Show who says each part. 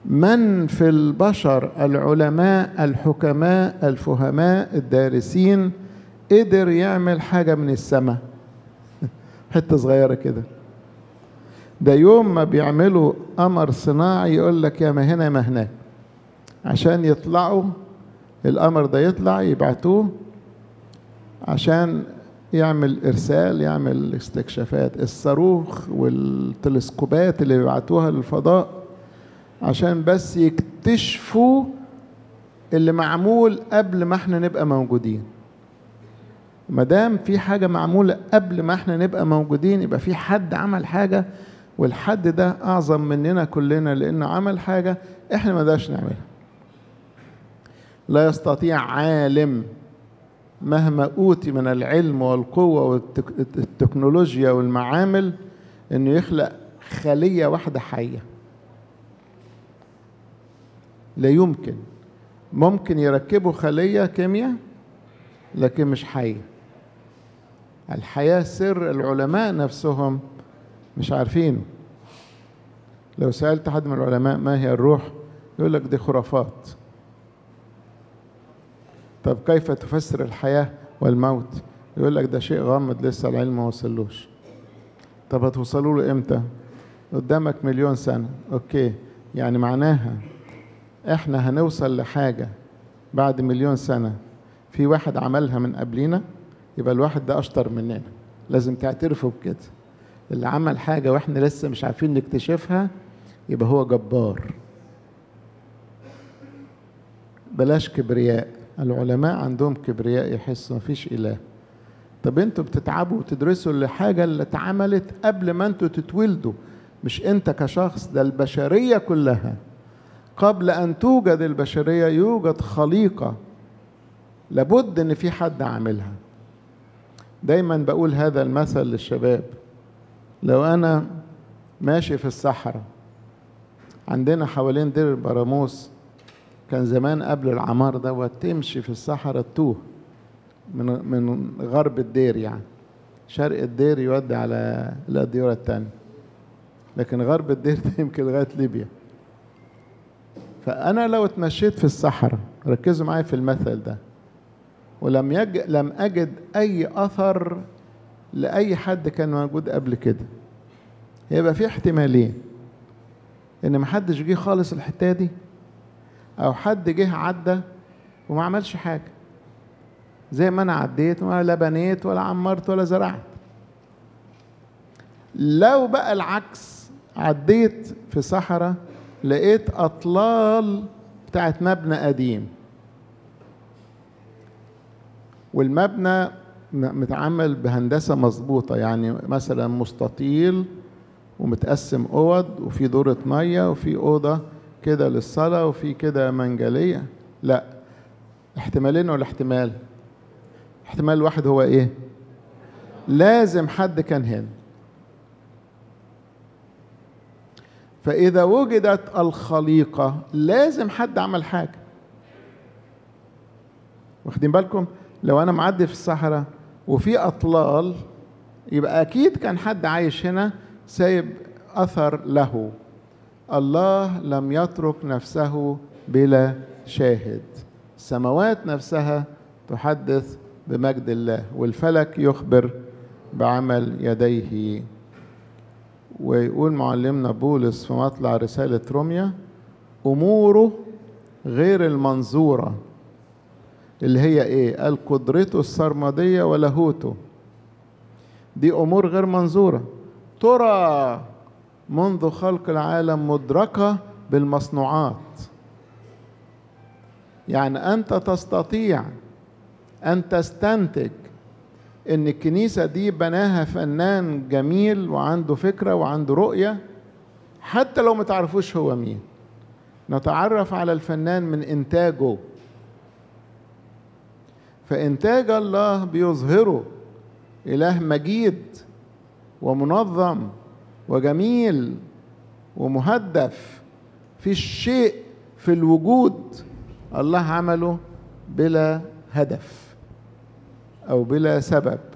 Speaker 1: من في البشر العلماء الحكماء الفهماء الدارسين قدر يعمل حاجة من السماء حتة صغيرة كده ده يوم ما بيعملوا قمر صناعي يقول لك يا ما هنا يا ما هناك عشان يطلعوا القمر ده يطلع يبعتوه عشان يعمل ارسال يعمل استكشافات الصاروخ والتلسكوبات اللي بيبعتوها للفضاء عشان بس يكتشفوا اللي معمول قبل ما احنا نبقى موجودين ما دام في حاجه معموله قبل ما احنا نبقى موجودين يبقى في حد عمل حاجه والحد ده اعظم مننا كلنا لانه عمل حاجه احنا ما نقدرش نعملها لا يستطيع عالم مهما اوتي من العلم والقوه والتكنولوجيا والمعامل انه يخلق خليه واحده حيه لا يمكن ممكن يركبوا خليه كيمياء لكن مش حيه الحياه سر العلماء نفسهم مش عارفينه لو سالت حد من العلماء ما هي الروح يقول لك دي خرافات طب كيف تفسر الحياة والموت يقول لك ده شيء غامض لسه العلم ما وصلوش طب هتوصلوا له امتى قدامك مليون سنة اوكي يعني معناها احنا هنوصل لحاجة بعد مليون سنة في واحد عملها من قبلنا يبقى الواحد ده اشطر مننا لازم تعترفوا بكده اللي عمل حاجة واحنا لسه مش عارفين نكتشفها يبقى هو جبار بلاش كبرياء العلماء عندهم كبرياء يحسوا مفيش إله طب انتوا بتتعبوا وتدرسوا الحاجة اللي اتعملت قبل ما انتوا تتولدوا مش انت كشخص ده البشرية كلها قبل أن توجد البشرية يوجد خليقة لابد ان في حد عاملها دايما بقول هذا المثل للشباب لو انا ماشي في الصحراء عندنا حوالين دير البراموس كان زمان قبل العمار دوت تمشي في الصحراء تتوه من من غرب الدير يعني شرق الدير يودي على الأديرة التانية لكن غرب الدير ده يمكن لغاية ليبيا فأنا لو اتمشيت في الصحراء ركزوا معايا في المثل ده ولم يج... لم أجد أي أثر لأي حد كان موجود قبل كده يبقى في احتمالين إن محدش جه خالص الحتة دي او حد جه عدى وما عملش حاجه زي ما انا عديت ولا بنيت ولا عمرت ولا زرعت لو بقى العكس عديت في صحراء لقيت اطلال بتاعت مبنى قديم والمبنى متعمل بهندسه مظبوطه يعني مثلا مستطيل ومتقسم اوض وفي دوره ميه وفي اوضه كده للصلاة وفي كده منجلية لا احتمالين ولا احتمال احتمال واحد هو ايه لازم حد كان هنا فإذا وجدت الخليقة لازم حد عمل حاجة واخدين بالكم لو أنا معدي في الصحراء وفي أطلال يبقى أكيد كان حد عايش هنا سايب أثر له الله لم يترك نفسه بلا شاهد السماوات نفسها تحدث بمجد الله والفلك يخبر بعمل يديه ويقول معلمنا بولس في مطلع رسالة روميا أموره غير المنظورة اللي هي إيه؟ قال قدرته السرمدية ولاهوته دي أمور غير منظورة ترى منذ خلق العالم مدركة بالمصنوعات يعني أنت تستطيع أن تستنتج إن الكنيسة دي بناها فنان جميل وعنده فكرة وعنده رؤية حتى لو ما تعرفوش هو مين نتعرف على الفنان من إنتاجه فإنتاج الله بيظهره إله مجيد ومنظم وجميل ومهدف في شيء في الوجود الله عمله بلا هدف او بلا سبب